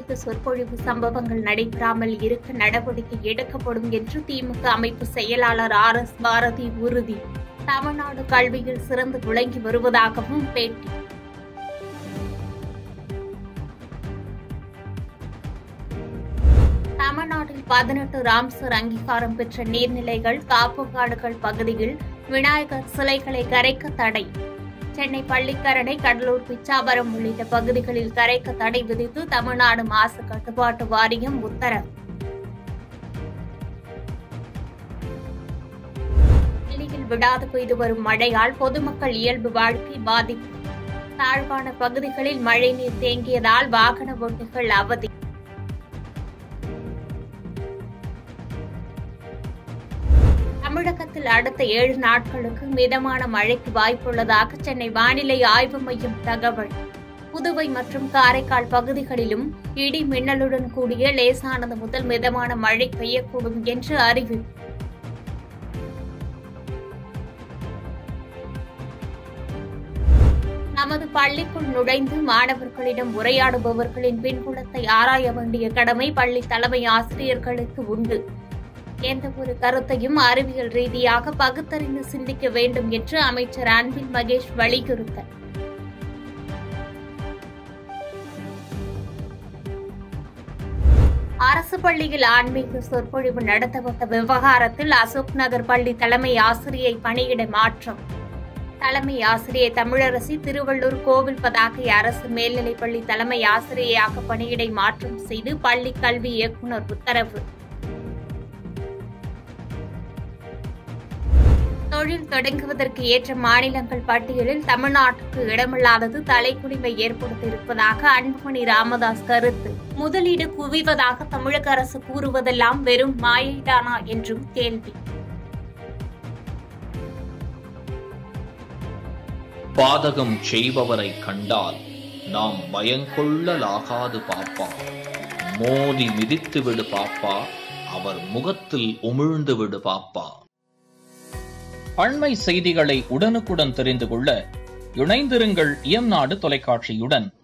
ஆன்மீக சொற்பொழிவு சம்பவங்கள் நடைபெறாமல் இருக்க நடவடிக்கை எடுக்கப்படும் என்று திமுக அமைப்பு செயலாளர் ஆர் எஸ் பாரதி உறுதி தமிழ்நாடு கல்வியில் சிறந்து விளங்கி வருவதாகவும் பேட்டி தமிழ்நாட்டில் பதினெட்டு ராம்சர் அங்கீகாரம் பெற்ற நீர்நிலைகள் காப்புக்காடுகள் பகுதியில் விநாயகர் சிலைகளை கரைக்க தடை சென்னை பள்ளிக்கரணை கடலூர் பிச்சாவரம் உள்ளிட்ட பகுதிகளில் கரைக்க தடை விதித்து தமிழ்நாடு மாசு கட்டுப்பாட்டு வாரியம் உத்தரவு டெல்லியில் விடாது பெய்து வரும் மழையால் பொதுமக்கள் இயல்பு வாழ்க்கை பாதிப்பு தாழ்வான பகுதிகளில் மழைநீர் தேங்கியதால் வாகன ஓட்டிகள் அவதி தமிழகத்தில் அடுத்த ஏழு நாட்களுக்கு மிதமான மழைக்கு வாய்ப்புள்ளதாக சென்னை வானிலை ஆய்வு மையம் தகவல் புதுவை மற்றும் காரைக்கால் பகுதிகளிலும் இடி மின்னலுடன் கூடிய லேசானது முதல் மிதமான மழை பெய்யக்கூடும் என்று அறிவிப்பு நமது பள்ளிக்குள் நுழைந்து மாணவர்களிடம் உரையாடுபவர்களின் பின்புலத்தை ஆராய வேண்டிய கடமை பள்ளி தலைமை ஆசிரியர்களுக்கு உண்டு எந்த ஒரு கருத்தையும் அறிவியல் ரீதியாக பகுத்தறிந்து சிந்திக்க வேண்டும் என்று அமைச்சர் அன்பில் மகேஷ் வலியுறுத்தல் அரசு பள்ளியில் ஆன்மீக சொற்பொழிவு நடத்தப்பட்ட விவகாரத்தில் அசோக் நகர் பள்ளி தலைமை ஆசிரியை பணியிட மாற்றம் தலைமை ஆசிரியை தமிழரசி திருவள்ளூர் கோவில் பதாகை அரசு மேல்நிலைப்பள்ளி தலைமை ஆசிரியையாக பணியிடை மாற்றம் செய்து பள்ளி கல்வி இயக்குநர் உத்தரவு தொழில் தொடங்குவதற்கு ஏற்ற மாநிலங்கள் பட்டியலில் தமிழ்நாட்டுக்கு இடமில்லாதது தலைக்குடிமை ஏற்படுத்தியிருப்பதாக அன்புமணி ராமதாஸ் கருத்து முதலீடு குவிவதாக தமிழக அரசு கூறுவதெல்லாம் வெறும் மாயைதானா என்றும் கேள்வி பாதகம் செய்பவரை கண்டால் நாம் பயங்கொள்ளலாகாது பாப்பா மோதி மிதித்து விடு பாப்பா அவர் முகத்தில் உமிழ்ந்து விடு பாப்பா அண்மை செய்திகளை உடனுக்குடன் தெரிந்து கொள்ள இணைந்திருங்கள் இயம்நாடு தொலைக்காட்சியுடன்